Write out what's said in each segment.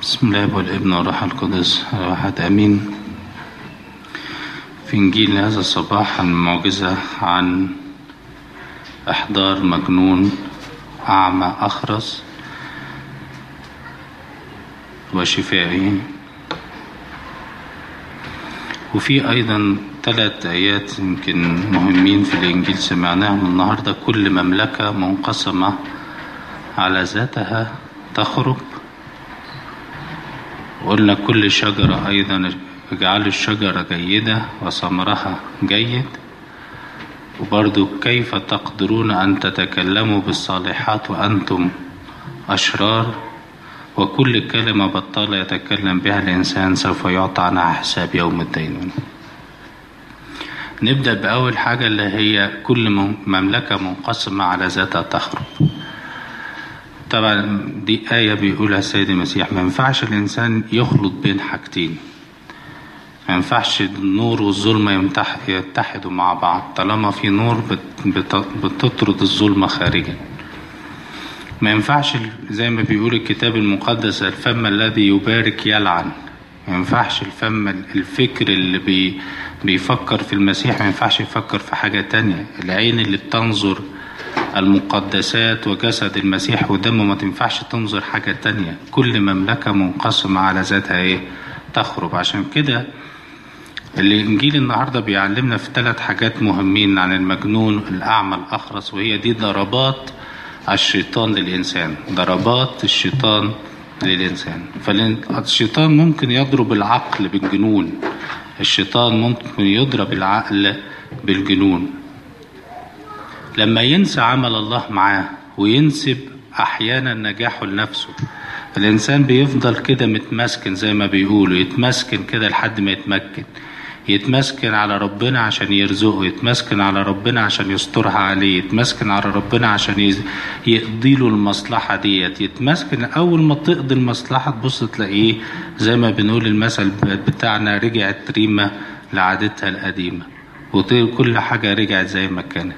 بسم الله والابن والروح القدس واحد امين في انجيل هذا الصباح المعجزة عن احضار مجنون اعمى اخرس وشفائه وفي ايضا ثلاث ايات يمكن مهمين في الانجيل سمعناهم النهارده كل مملكه منقسمه على ذاتها تخرج وقلنا كل شجرة أيضا اجعلوا الشجرة جيدة وثمرها جيد وبرضو كيف تقدرون أن تتكلموا بالصالحات وأنتم أشرار وكل كلمة بطالة يتكلم بها الإنسان سوف يعطى عنها حساب يوم الدينون نبدأ بأول حاجة اللي هي كل مملكة منقسمة على ذاتها تخرب طبعا دي آية بيقولها السيد المسيح ما ينفعش الإنسان يخلط بين حاجتين ما ينفعش النور والظلمة يتحدوا مع بعض طالما في نور بتطرد الظلمة خارجا ما ينفعش زي ما بيقول الكتاب المقدس الفم الذي يبارك يلعن ما ينفعش الفم الفكر اللي بي بيفكر في المسيح ما ينفعش يفكر في حاجة تانية العين اللي بتنظر المقدسات وجسد المسيح ودمه ما تنفعش تنظر حاجة تانية كل مملكة منقسمة على ذاتها ايه تخرب عشان كده الإنجيل النهاردة بيعلمنا في ثلاث حاجات مهمين عن المجنون الأعمى الأخرس وهي دي ضربات الشيطان للإنسان ضربات الشيطان للإنسان فالشيطان ممكن يضرب العقل بالجنون الشيطان ممكن يضرب العقل بالجنون لما ينسى عمل الله معاه وينسب احيانا نجاحه لنفسه الانسان بيفضل كده متمسكن زي ما بيقولوا يتمسكن كده لحد ما يتمكن يتمسكن على ربنا عشان يرزقه يتمسكن على ربنا عشان يسترها عليه يتمسكن على ربنا عشان يقضي له المصلحة ديت يتمسكن أول ما تقضي المصلحة تبص تلاقيه زي ما بنقول المثل بتاعنا رجعت ريمة لعادتها القديمة وكل حاجة رجعت زي ما كانت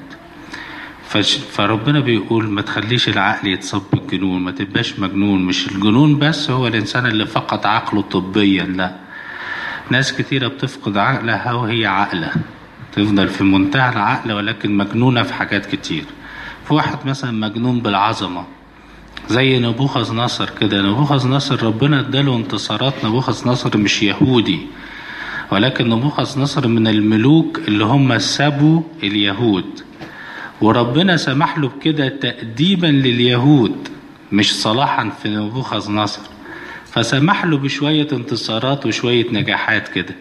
فربنا بيقول ما تخليش العقل يتصب بالجنون ما تبقاش مجنون مش الجنون بس هو الإنسان اللي فقد عقله طبيا لا ناس كتيرة بتفقد عقلها وهي عقلة تفضل في منتهى العقل ولكن مجنونة في حاجات كتير في واحد مثلا مجنون بالعظمة زي نبوخذ نصر كده نبوخذ نصر ربنا اداله انتصارات نبوخذ نصر مش يهودي ولكن نبوخذ نصر من الملوك اللي هم سابوا اليهود وربنا سمح له بكده تأديبا لليهود مش صلاحا في نبوخذ نصر فسمح له بشوية انتصارات وشوية نجاحات كده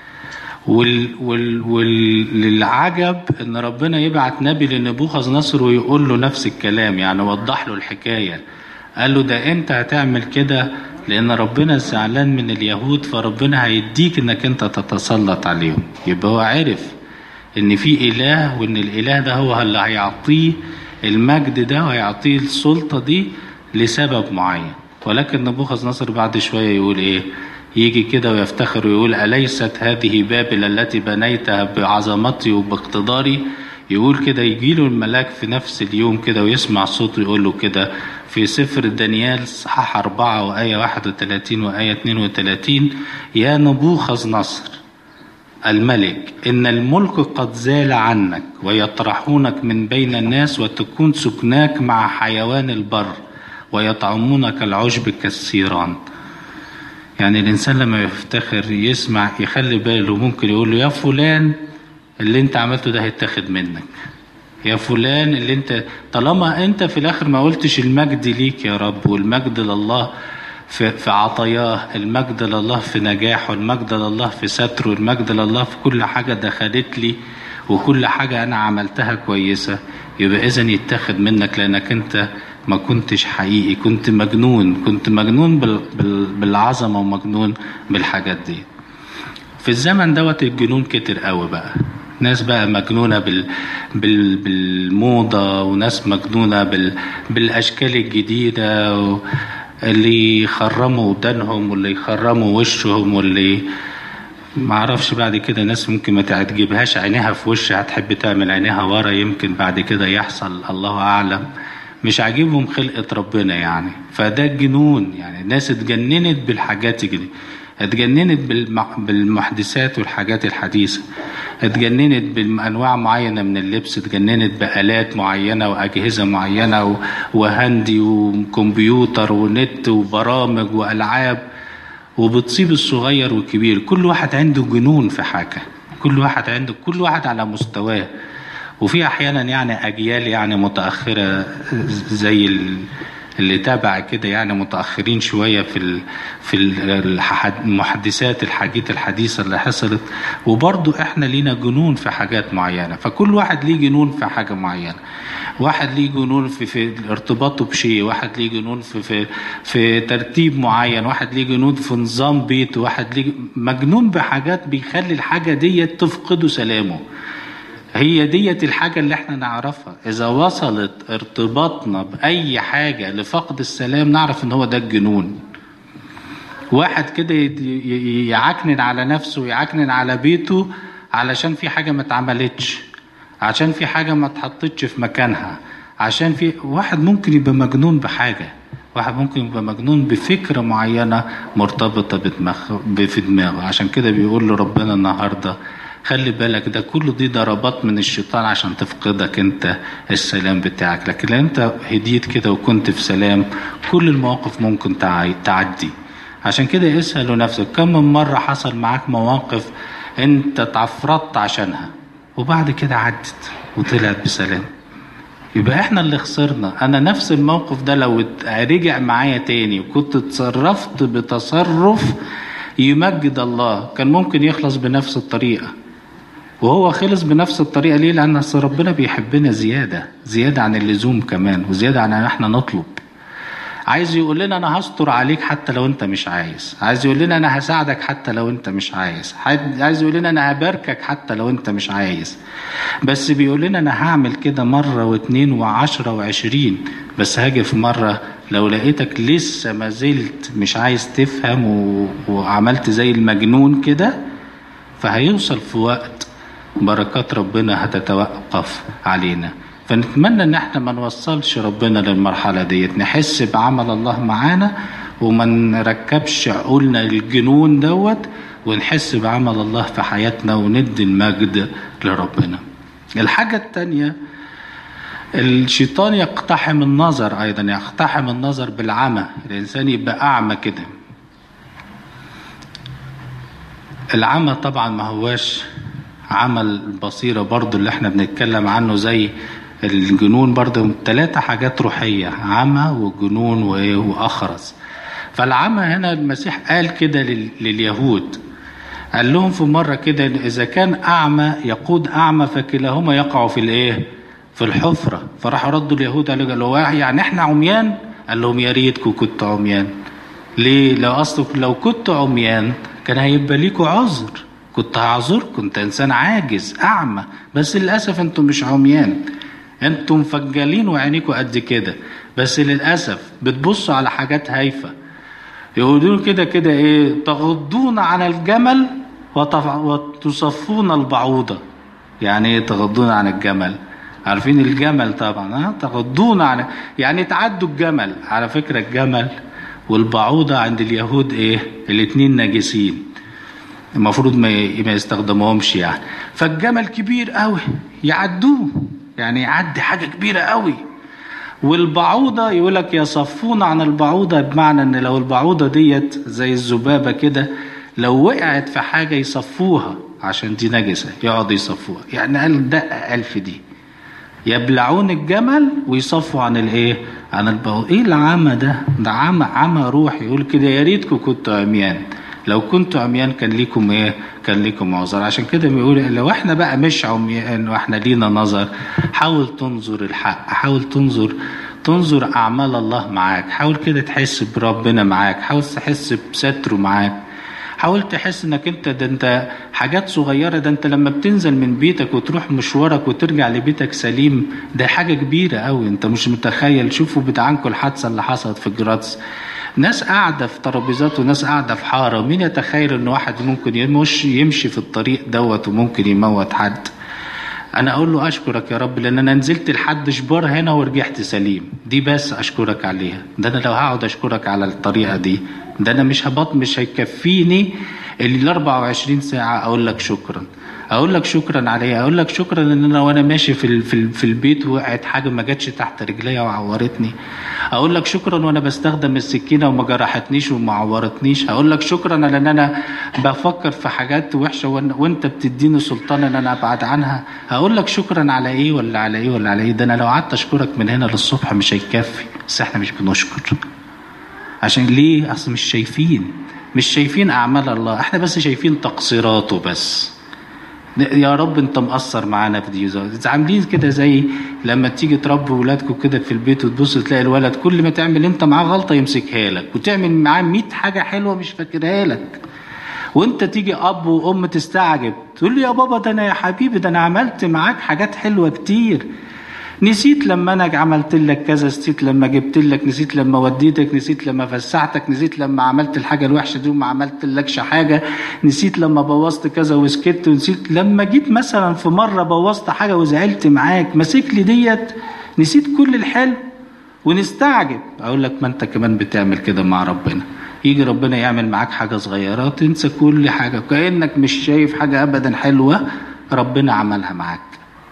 وال وال والعجب ان ربنا يبعت نبي لنبوخذ نصر ويقول له نفس الكلام يعني وضح له الحكاية قال له ده انت هتعمل كده لان ربنا زعلان من اليهود فربنا هيديك انك انت تتسلط عليهم يبقى هو عرف ان في اله وان الاله ده هو اللي هيعطيه المجد ده وهيعطيه السلطه دي لسبب معين ولكن نبوخذ نصر بعد شويه يقول ايه يجي كده ويفتخر ويقول اليست هذه بابل التي بنيتها بعظمتي وباقتداري يقول كده يجي له الملاك في نفس اليوم كده ويسمع صوته يقول له كده في سفر دانيال صحاح أربعة وآية 31 وآية 32 يا نبوخذ نصر الملك إن الملك قد زال عنك ويطرحونك من بين الناس وتكون سكناك مع حيوان البر ويطعمونك العشب كالسيران يعني الإنسان لما يفتخر يسمع يخلي باله ممكن يقول له يا فلان اللي انت عملته ده هيتاخد منك يا فلان اللي انت طالما انت في الاخر ما قلتش المجد ليك يا رب والمجد لله في في عطاياه المجد لله في نجاحه المجد لله في ستره المجد لله في كل حاجة دخلت لي وكل حاجة أنا عملتها كويسة يبقى إذا يتاخد منك لأنك أنت ما كنتش حقيقي كنت مجنون كنت مجنون بال بال بالعظمة ومجنون بالحاجات دي في الزمن دوت الجنون كتر قوي بقى ناس بقى مجنونة بال... بال... بالموضة وناس مجنونة بال... بالأشكال الجديدة و... اللي يخرموا ودانهم واللي يخرموا وشهم واللي ما اعرفش بعد كده ناس ممكن ما تعجبهاش عينيها في وشها هتحب تعمل عينيها ورا يمكن بعد كده يحصل الله اعلم مش عاجبهم خلقة ربنا يعني فده جنون يعني الناس اتجننت بالحاجات دي اتجننت بالمحدثات والحاجات الحديثة اتجننت بأنواع معينة من اللبس اتجننت بآلات معينة وأجهزة معينة وهندي وكمبيوتر ونت وبرامج وألعاب وبتصيب الصغير والكبير كل واحد عنده جنون في حاجة كل واحد عنده كل واحد على مستواه وفي احيانا يعني اجيال يعني متاخره زي اللي تابع كده يعني متاخرين شويه في ال في المحدثات الحاجات الحديثه اللي حصلت وبرضه احنا لينا جنون في حاجات معينه فكل واحد ليه جنون في حاجه معينه واحد ليه جنون في في ارتباطه بشيء واحد ليه جنون في في في ترتيب معين واحد ليه جنون في نظام بيته واحد ليه مجنون بحاجات بيخلي الحاجه دي تفقده سلامه هي ديت الحاجة اللي احنا نعرفها إذا وصلت ارتباطنا بأي حاجة لفقد السلام نعرف إن هو ده الجنون واحد كده يعكنن على نفسه ويعكنن على بيته علشان في حاجة ما اتعملتش عشان في حاجة ما اتحطتش في مكانها عشان في واحد ممكن يبقى مجنون بحاجة واحد ممكن يبقى مجنون بفكرة معينة مرتبطة بدماغه في دماغه عشان كده بيقول له ربنا النهارده خلي بالك ده كله دي ضربات من الشيطان عشان تفقدك انت السلام بتاعك لكن لو انت هديت كده وكنت في سلام كل المواقف ممكن تعدي عشان كده اسألوا نفسك كم من مرة حصل معاك مواقف انت اتعفرطت عشانها وبعد كده عدت وطلعت بسلام يبقى احنا اللي خسرنا انا نفس الموقف ده لو رجع معايا تاني وكنت اتصرفت بتصرف يمجد الله كان ممكن يخلص بنفس الطريقه وهو خلص بنفس الطريقه ليه لان اصل ربنا بيحبنا زياده زياده عن اللزوم كمان وزياده عن ان احنا نطلب عايز يقول لنا انا هستر عليك حتى لو انت مش عايز عايز يقول لنا انا هساعدك حتى لو انت مش عايز عايز يقول لنا انا هباركك حتى لو انت مش عايز بس بيقول لنا انا هعمل كده مرة واتنين وعشرة وعشرين بس هاجي في مرة لو لقيتك لسه ما زلت مش عايز تفهم و... وعملت زي المجنون كده فهيوصل في وقت بركات ربنا هتتوقف علينا فنتمنى ان احنا ما نوصلش ربنا للمرحلة ديت نحس بعمل الله معانا وما نركبش عقولنا الجنون دوت ونحس بعمل الله في حياتنا وندي المجد لربنا الحاجة التانية الشيطان يقتحم النظر ايضا يقتحم النظر بالعمى الانسان يبقى اعمى كده العمى طبعا ما هواش عمل البصيرة برضو اللي احنا بنتكلم عنه زي الجنون برضو ثلاثة حاجات روحية عمى وجنون وأخرس فالعمى هنا المسيح قال كده لليهود قال لهم في مرة كده إذا كان أعمى يقود أعمى فكلاهما يقع في الإيه؟ في الحفرة فراحوا ردوا اليهود قالوا يعني إحنا عميان؟ قال لهم يا ريتكم كنتوا عميان ليه؟ لو أصلك لو كنتوا عميان كان هيبقى ليكوا عذر كنت هعذركم انت انسان عاجز اعمى بس للاسف انتم مش عميان انتم مفجلين وعينيكوا قد كده بس للاسف بتبصوا على حاجات هايفه يقولون كده كده ايه تغضون عن الجمل وتصفون البعوضه يعني ايه تغضون عن الجمل عارفين الجمل طبعا ها تغضون عن يعني تعدوا الجمل على فكره الجمل والبعوضه عند اليهود ايه الاتنين نجسين المفروض ما ما يستخدموهمش يعني فالجمل كبير قوي يعدوه يعني يعدي حاجه كبيره قوي والبعوضه يقول لك يصفون عن البعوضه بمعنى ان لو البعوضه ديت زي الذبابه كده لو وقعت في حاجه يصفوها عشان دي نجسه يقعدوا يصفوها يعني قال دقه الف دي يبلعون الجمل ويصفوا عن الايه عن البعوض ايه العمى ده ده عمى عمى روحي يقول كده يا ريتكم كنتوا عميان لو كنتوا عميان كان ليكم ايه كان ليكم عذر عشان كده بيقول لو احنا بقى مش عميان واحنا لينا نظر حاول تنظر الحق حاول تنظر تنظر اعمال الله معاك حاول كده تحس بربنا معاك حاول تحس بستره معاك حاول تحس انك انت ده انت حاجات صغيرة ده انت لما بتنزل من بيتك وتروح مشوارك وترجع لبيتك سليم ده حاجة كبيرة قوي انت مش متخيل شوفوا بتاعنكم الحادثة اللي حصلت في جراتس ناس قاعدة في ترابيزات وناس قاعدة في حارة مين يتخيل ان واحد ممكن يمشي يمشي في الطريق دوت وممكن يموت حد انا اقول له اشكرك يا رب لان انا نزلت لحد شبار هنا ورجعت سليم دي بس اشكرك عليها ده انا لو هقعد اشكرك على الطريقه دي ده انا مش هبط مش هيكفيني ال 24 ساعه اقول لك شكرا اقول لك شكرا عليها اقول لك شكرا ان انا وانا ماشي في ال- في ال- في البيت وقعت حاجه ما جاتش تحت رجليا وعورتني اقول لك شكرا وانا بستخدم السكينه وما جرحتنيش وما عورتنيش اقول لك شكرا لان انا بفكر في حاجات وحشه وأن- وانت بتديني سلطان ان انا ابعد عنها اقول لك شكرا على ايه ولا على ايه ولا على ايه ده انا لو قعدت اشكرك من هنا للصبح مش هيكفي بس احنا مش بنشكر عشان ليه اصل مش شايفين مش شايفين اعمال الله احنا بس شايفين تقصيراته بس يا رب انت مقصر معانا في دي عاملين كده زي لما تيجي تربي ولادكم كده في البيت وتبص تلاقي الولد كل ما تعمل انت معاه غلطه يمسكها لك وتعمل معاه 100 حاجه حلوه مش فاكرها لك وانت تيجي اب وام تستعجب تقول لي يا بابا ده انا يا حبيبي ده انا عملت معاك حاجات حلوه كتير نسيت لما انا عملت لك كذا نسيت لما جبت لك نسيت لما وديتك نسيت لما فسحتك نسيت لما عملت الحاجه الوحشه دي وما عملت لكش حاجه نسيت لما بوظت كذا وسكت ونسيت لما جيت مثلا في مره بوظت حاجه وزعلت معاك ماسك لي ديت نسيت كل الحلو ونستعجب اقول لك ما انت كمان بتعمل كده مع ربنا يجي ربنا يعمل معاك حاجه صغيره تنسى كل حاجه كانك مش شايف حاجه ابدا حلوه ربنا عملها معاك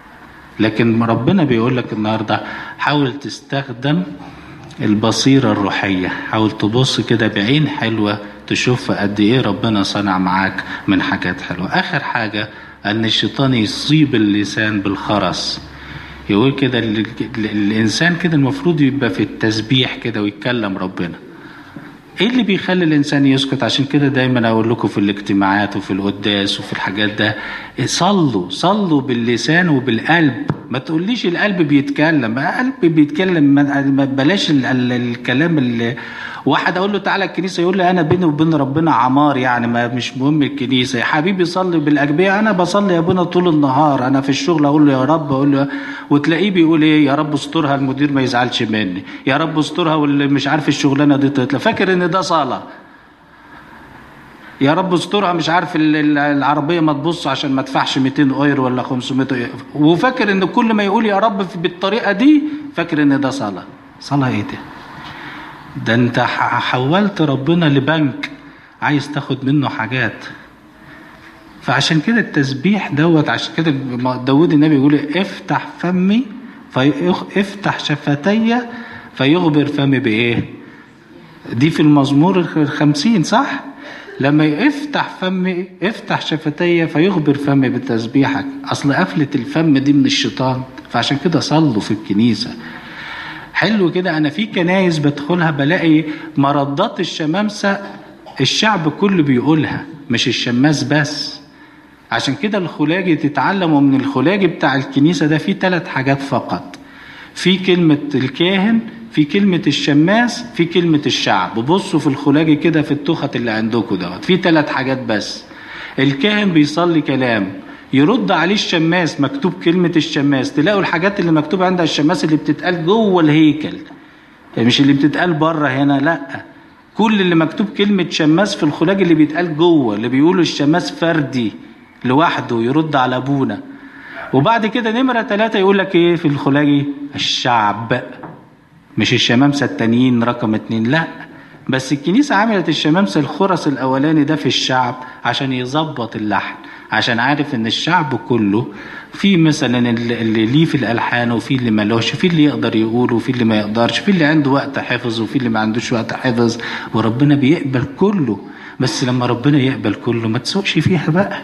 لكن ربنا بيقول لك النهارده حاول تستخدم البصيرة الروحية حاول تبص كده بعين حلوة تشوف قد ايه ربنا صنع معاك من حاجات حلوة اخر حاجة ان الشيطان يصيب اللسان بالخرس يقول كده ال- ال- الانسان كده المفروض يبقى في التسبيح كده ويتكلم ربنا ايه اللي بيخلي الانسان يسكت عشان كده دايما اقول لكم في الاجتماعات وفي القداس وفي الحاجات ده صلوا صلوا باللسان وبالقلب ما تقوليش القلب بيتكلم القلب بيتكلم ما ما بلاش ال ال الكلام اللي واحد اقول له تعالى الكنيسه يقول لي انا بيني وبين ربنا عمار يعني ما مش مهم الكنيسه يا حبيبي صلي بالاجبيه انا بصلي يا ابونا طول النهار انا في الشغل اقول له يا رب اقول له وتلاقيه بيقول ايه يا رب استرها المدير ما يزعلش مني يا رب استرها واللي مش عارف الشغلانه دي تطلع فاكر ان ده صلاه يا رب استرها مش عارف ال- ال- العربيه ما تبص عشان ما ادفعش 200 ايرو ولا 500 ايرو وفاكر ان كل ما يقول يا رب في- بالطريقه دي فاكر ان ده صلاه صلاه ايه ده ده انت ح- حولت ربنا لبنك عايز تاخد منه حاجات فعشان كده التسبيح دوت عشان كده داود النبي يقول افتح فمي في افتح شفتي فيغبر فمي بايه دي في المزمور الخمسين صح لما يفتح فمي افتح شفتي فيغبر فمي بتسبيحك اصل قفلة الفم دي من الشيطان فعشان كده صلوا في الكنيسة حلو كده انا في كنايس بدخلها بلاقي مردات الشمامسة الشعب كله بيقولها مش الشماس بس عشان كده الخلاجي تتعلموا من الخلاجي بتاع الكنيسة ده في ثلاث حاجات فقط في كلمة الكاهن في كلمة الشماس في كلمة الشعب بصوا في الخلاجي كده في التخت اللي عندكم دوت في ثلاث حاجات بس الكاهن بيصلي كلام يرد عليه الشماس مكتوب كلمة الشماس تلاقوا الحاجات اللي مكتوبة عند الشماس اللي بتتقال جوه الهيكل مش اللي بتتقال بره هنا لا كل اللي مكتوب كلمة شماس في الخلاج اللي بيتقال جوه اللي بيقولوا الشماس فردي لوحده يرد على ابونا وبعد كده نمرة ثلاثة يقول لك ايه في الخلاجي الشعب مش الشمامسة التانيين رقم اتنين لا بس الكنيسة عملت الشمامسة الخرس الأولاني ده في الشعب عشان يظبط اللحن عشان عارف ان الشعب كله في مثلا اللي ليه في الالحان وفي اللي ملوش في اللي يقدر يقول وفي اللي ما يقدرش في اللي عنده وقت حفظ وفي اللي ما عندوش وقت حفظ وربنا بيقبل كله بس لما ربنا يقبل كله ما تسوقش فيها بقى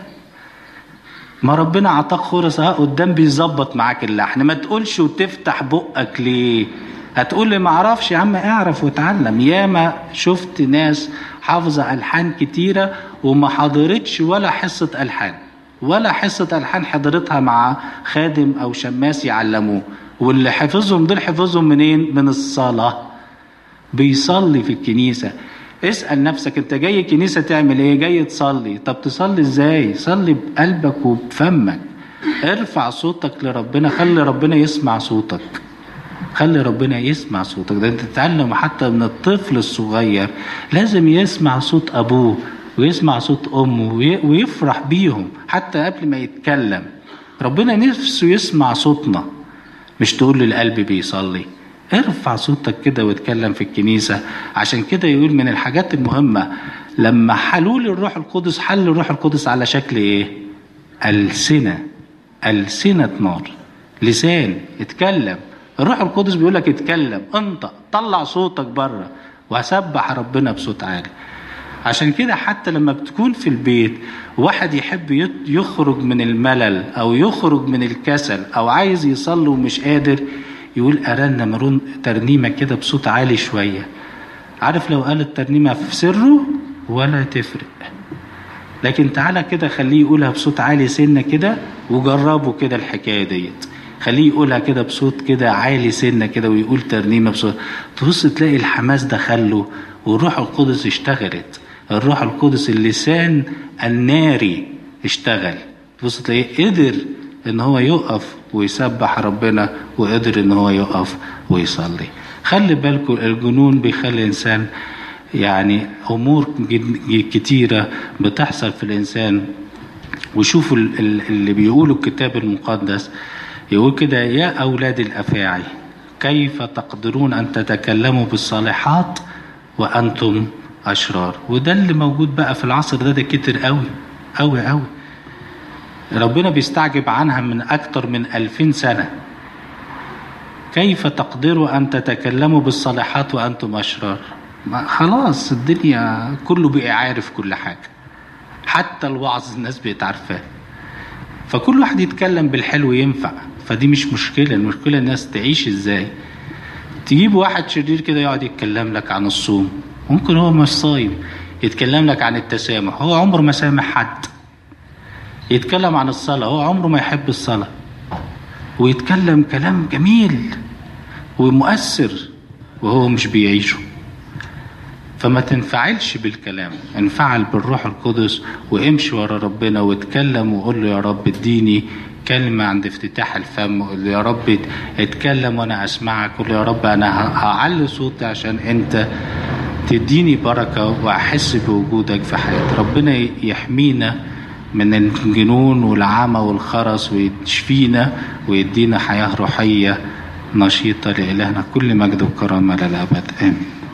ما ربنا عطاك خرس اه قدام بيظبط معاك اللحن ما تقولش وتفتح بقك ليه هتقول لي ما اعرفش يا عم اعرف واتعلم ياما شفت ناس حافظه الحان كتيره وما حضرتش ولا حصه الحان ولا حصه الحان حضرتها مع خادم او شماس يعلموه واللي حفظهم دول حفظهم منين من الصلاه بيصلي في الكنيسه اسأل نفسك انت جاي الكنيسة تعمل ايه جاي تصلي طب تصلي ازاي صلي بقلبك وبفمك ارفع صوتك لربنا خلي ربنا يسمع صوتك خلي ربنا يسمع صوتك ده انت تتعلم حتى من الطفل الصغير لازم يسمع صوت ابوه ويسمع صوت امه ويفرح بيهم حتى قبل ما يتكلم ربنا نفسه يسمع صوتنا مش تقول للقلب بيصلي ارفع صوتك كده واتكلم في الكنيسة عشان كده يقول من الحاجات المهمة لما حلول الروح القدس حل الروح القدس على شكل ايه ألسنة ألسنة نار لسان اتكلم الروح القدس بيقول لك اتكلم انطق طلع صوتك بره وسبح ربنا بصوت عالي عشان كده حتى لما بتكون في البيت واحد يحب يخرج من الملل او يخرج من الكسل او عايز يصلي ومش قادر يقول ارنا مرون ترنيمه كده بصوت عالي شويه عارف لو قال الترنيمه في سره ولا تفرق لكن تعالى كده خليه يقولها بصوت عالي سنه كده وجربوا كده الحكايه ديت خليه يقولها كده بصوت كده عالي سنه كده ويقول ترنيمه بصوت تبص تلاقي الحماس دخله والروح القدس اشتغلت الروح القدس اللسان الناري اشتغل تبص تلاقيه قدر ان هو يقف ويسبح ربنا وقدر ان هو يقف ويصلي خلي بالكم الجنون بيخلي الانسان يعني امور كتيره بتحصل في الانسان وشوفوا اللي بيقولوا الكتاب المقدس يقول كده يا اولاد الافاعي كيف تقدرون ان تتكلموا بالصالحات وانتم اشرار وده اللي موجود بقى في العصر ده ده كتير قوي قوي قوي ربنا بيستعجب عنها من اكتر من ألفين سنه كيف تقدروا ان تتكلموا بالصالحات وانتم اشرار ما خلاص الدنيا كله بقى عارف كل حاجه حتى الوعظ الناس بقت عارفاه فكل واحد يتكلم بالحلو ينفع فدي مش مشكله المشكله الناس تعيش ازاي تجيب واحد شرير كده يقعد يتكلم لك عن الصوم ممكن هو مش صايم يتكلم لك عن التسامح هو عمره ما سامح حد يتكلم عن الصلاة هو عمره ما يحب الصلاة ويتكلم كلام جميل ومؤثر وهو مش بيعيشه فما تنفعلش بالكلام انفعل بالروح القدس وامشي ورا ربنا واتكلم وقول له يا رب اديني كلمة عند افتتاح الفم قول له يا رب اتكلم وانا اسمعك قول له يا رب انا هعلي صوتي عشان انت تديني بركة واحس بوجودك في حياتي ربنا يحمينا من الجنون والعمى والخرس ويشفينا ويدينا حياة روحية نشيطة لإلهنا كل مجد وكرامة للأبد آمين